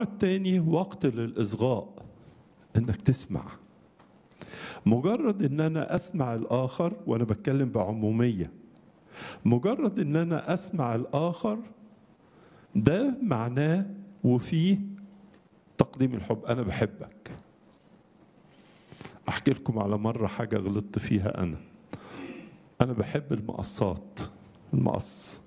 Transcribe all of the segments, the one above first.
التاني وقت للإصغاء إنك تسمع مجرد إن أنا أسمع الآخر وأنا بتكلم بعمومية مجرد إن أنا أسمع الآخر ده معناه وفيه تقديم الحب أنا بحبك أحكي لكم على مرة حاجة غلطت فيها أنا أنا بحب المقصات المقص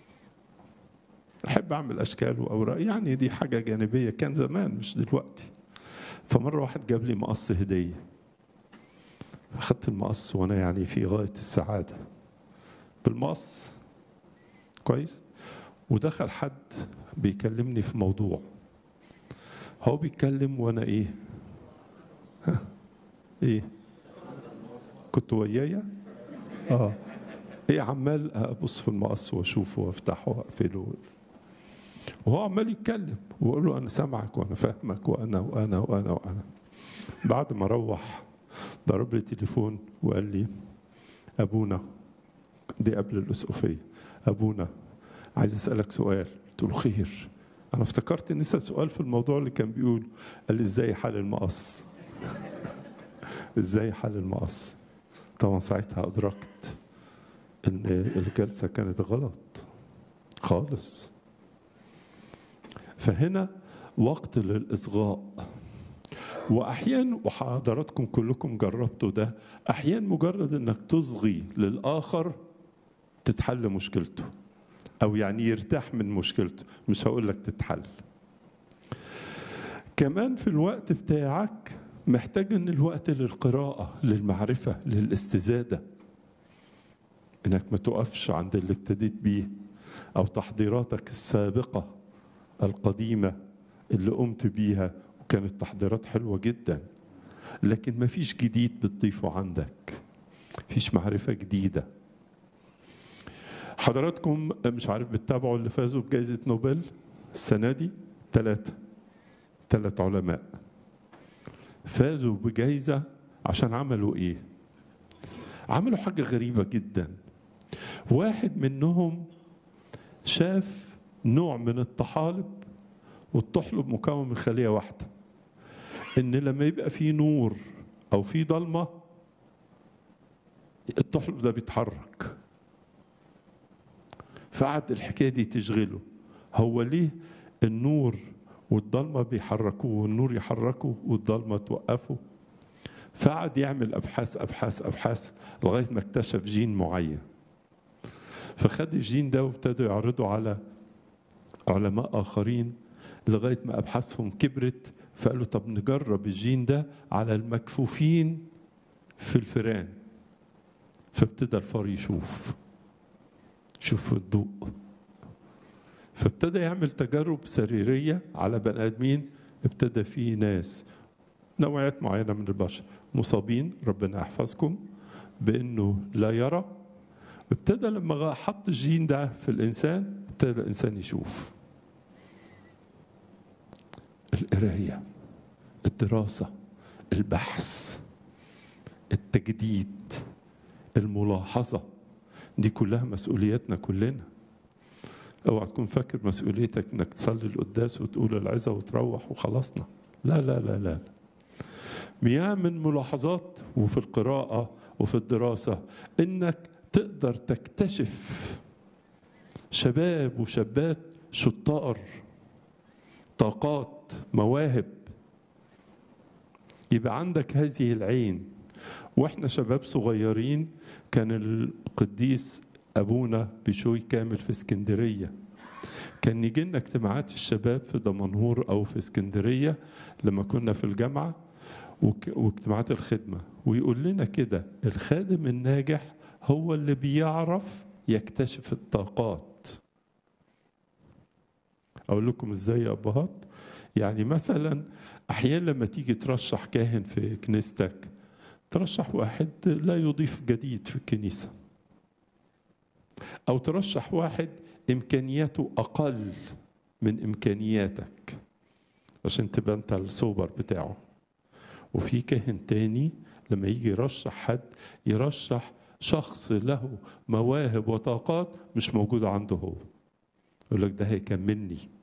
أحب أعمل أشكال وأوراق يعني دي حاجة جانبية كان زمان مش دلوقتي فمرة واحد جاب لي مقص هدية أخدت المقص وأنا يعني في غاية السعادة بالمقص كويس ودخل حد بيكلمني في موضوع هو بيتكلم وأنا إيه ها إيه كنت ويايا اه ايه عمال ابص في المقص واشوفه وافتحه واقفله وهو عمال يتكلم واقول له انا سامعك وانا فاهمك وانا وانا وانا وانا بعد ما روح ضرب لي تليفون وقال لي ابونا دي قبل الاسقفيه ابونا عايز اسالك سؤال قلت له خير انا افتكرت ان نسال سؤال في الموضوع اللي كان بيقول قال لي ازاي حل المقص ازاي حل المقص طبعا ساعتها ادركت ان الجلسه كانت غلط خالص فهنا وقت للاصغاء واحيانا وحضراتكم كلكم جربتوا ده احيانا مجرد انك تصغي للاخر تتحل مشكلته او يعني يرتاح من مشكلته مش هقول لك تتحل كمان في الوقت بتاعك محتاج ان الوقت للقراءه للمعرفه للاستزاده انك ما تقفش عند اللي ابتديت بيه او تحضيراتك السابقه القديمه اللي قمت بيها وكانت تحضيرات حلوه جدا لكن ما فيش جديد بتضيفه عندك فيش معرفه جديده حضراتكم مش عارف بتتابعوا اللي فازوا بجائزه نوبل السنه دي ثلاثه ثلاث علماء فازوا بجائزة عشان عملوا إيه؟ عملوا حاجة غريبة جدا واحد منهم شاف نوع من الطحالب والطحلب مكون من خلية واحدة إن لما يبقى في نور أو في ضلمة الطحلب ده بيتحرك فقعد الحكاية دي تشغله هو ليه النور والضلمة بيحركوه والنور يحركه والضلمة توقفه فقعد يعمل أبحاث أبحاث أبحاث لغاية ما اكتشف جين معين فخد الجين ده وابتدوا يعرضوا على علماء آخرين لغاية ما أبحاثهم كبرت فقالوا طب نجرب الجين ده على المكفوفين في الفئران فابتدى الفار يشوف شوف الضوء فابتدى يعمل تجارب سريرية على بني آدمين ابتدى في ناس نوعيات معينة من البشر مصابين ربنا يحفظكم بأنه لا يرى ابتدى لما حط الجين ده في الإنسان ابتدى الإنسان يشوف القراية الدراسة البحث التجديد الملاحظة دي كلها مسؤولياتنا كلنا اوعى تكون فاكر مسؤوليتك انك تصلي القداس وتقول العظه وتروح وخلصنا لا لا لا لا مياه من ملاحظات وفي القراءه وفي الدراسه انك تقدر تكتشف شباب وشابات شطار طاقات مواهب يبقى عندك هذه العين واحنا شباب صغيرين كان القديس ابونا بشوي كامل في اسكندريه كان يجي لنا اجتماعات الشباب في دمنهور او في اسكندريه لما كنا في الجامعه واجتماعات الخدمه ويقول لنا كده الخادم الناجح هو اللي بيعرف يكتشف الطاقات اقول لكم ازاي يا ابهات يعني مثلا احيانا لما تيجي ترشح كاهن في كنيستك ترشح واحد لا يضيف جديد في الكنيسه او ترشح واحد امكانياته اقل من امكانياتك عشان تبقى انت السوبر بتاعه وفي كاهن تاني لما يجي يرشح حد يرشح شخص له مواهب وطاقات مش موجودة عنده هو يقول لك ده هيكملني